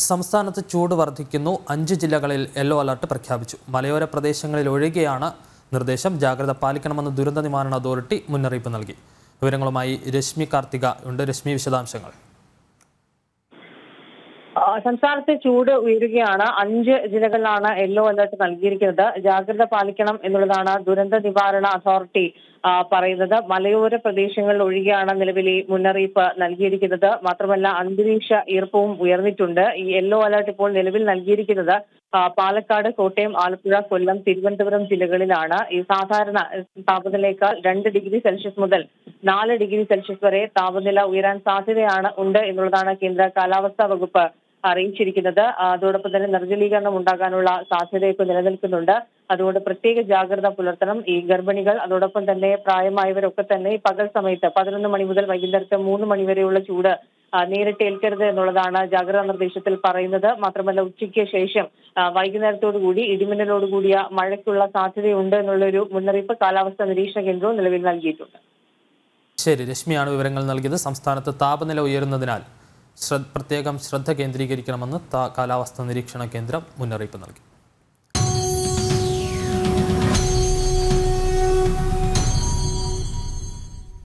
സംസ്ഥാനത്ത് ചൂട് വർദ്ധിക്കുന്നു അഞ്ച് ജില്ലകളിൽ യെല്ലോ അലർട്ട് പ്രഖ്യാപിച്ചു മലയോര പ്രദേശങ്ങളിൽ ഒഴികെയാണ് നിർദ്ദേശം ജാഗ്രത പാലിക്കണമെന്ന് ദുരന്ത നിവാരണ അതോറിറ്റി മുന്നറിയിപ്പ് നൽകി വിവരങ്ങളുമായി രശ്മി കാർത്തിക ഉണ്ട് രശ്മി വിശദാംശങ്ങൾ ആ, സംസ്ഥാനത്ത് ചൂട് ഉയരുകയാണ് അഞ്ച് ജില്ലകളിലാണ് യെല്ലോ അലർട്ട് നൽകിയിരിക്കുന്നത് ജാഗ്രത പാലിക്കണം എന്നുള്ളതാണ് ദുരന്ത നിവാരണ അതോറിറ്റി ആ, പറയുന്നത് മലയോര പ്രദേശങ്ങളിൽ ഒഴികെയാണ് നിലവിൽ ഈ മുന്നറിയിപ്പ് നൽകിയിരിക്കുന്നത് മാത്രമല്ല അന്തരീക്ഷ ഈർപ്പവും ഉയർന്നിട്ടുണ്ട് ഈ യെല്ലോ അലർട്ട് ഇപ്പോൾ നിലവിൽ നൽകിയിരിക്കുന്നത് ആ, പാലക്കാട് കോട്ടയം ആലപ്പുഴ കൊല്ലം തിരുവനന്തപുരം ജില്ലകളിലാണ് ഈ സാധാരണ താപനിലയേക്കാൾ രണ്ട് ഡിഗ്രി സെൽഷ്യസ് മുതൽ നാല് ഡിഗ്രി സെൽഷ്യസ് വരെ താപനില ഉയരാൻ സാധ്യതയാണ് ഉണ്ട് എന്നുള്ളതാണ് കേന്ദ്ര കാലാവസ്ഥാ വകുപ്പ് അറിയിച്ചിരിക്കുന്നത് ആ, അതോടൊപ്പം തന്നെ നിർജ്ജലീകരണം ഉണ്ടാകാനുള്ള സാധ്യതയൊക്കെ നിലനിൽക്കുന്നുണ്ട് അതുകൊണ്ട് പ്രത്യേക ജാഗ്രത പുലർത്തണം ഈ ഗർഭിണികൾ അതോടൊപ്പം തന്നെ പ്രായമായവരൊക്കെ തന്നെ ഈ പകൽ സമയത്ത് പതിനൊന്ന് മണി മുതൽ വൈകുന്നേരത്തെ മൂന്ന് മണി വരെയുള്ള ചൂട് ആ, നേരിട്ട് ഏൽക്കരുത് എന്നുള്ളതാണ് ജാഗ്രതാ നിർദ്ദേശത്തിൽ പറയുന്നത് മാത്രമല്ല ഉച്ചയ്ക്ക് ശേഷം ആ, വൈകുന്നേരത്തോടു കൂടി ഇടിമിന്നലോട് കൂടിയ മഴയ്ക്കുള്ള സാധ്യതയുണ്ട് എന്നുള്ളൊരു മുന്നറിയിപ്പ് കാലാവസ്ഥാ നിരീക്ഷണ കേന്ദ്രവും നിലവിൽ നൽകിയിട്ടുണ്ട് ശരി രശ്മിയാണ് വിവരങ്ങൾ നൽകിയത് സംസ്ഥാനത്ത് താപനില ഉയരുന്നതിനാൽ ശ്ര പ്രത്യേകം ശ്രദ്ധ കേന്ദ്രീകരിക്കണമെന്ന് താ- കാലാവസ്ഥാ നിരീക്ഷണ കേന്ദ്രം മുന്നറിയിപ്പ് നൽകി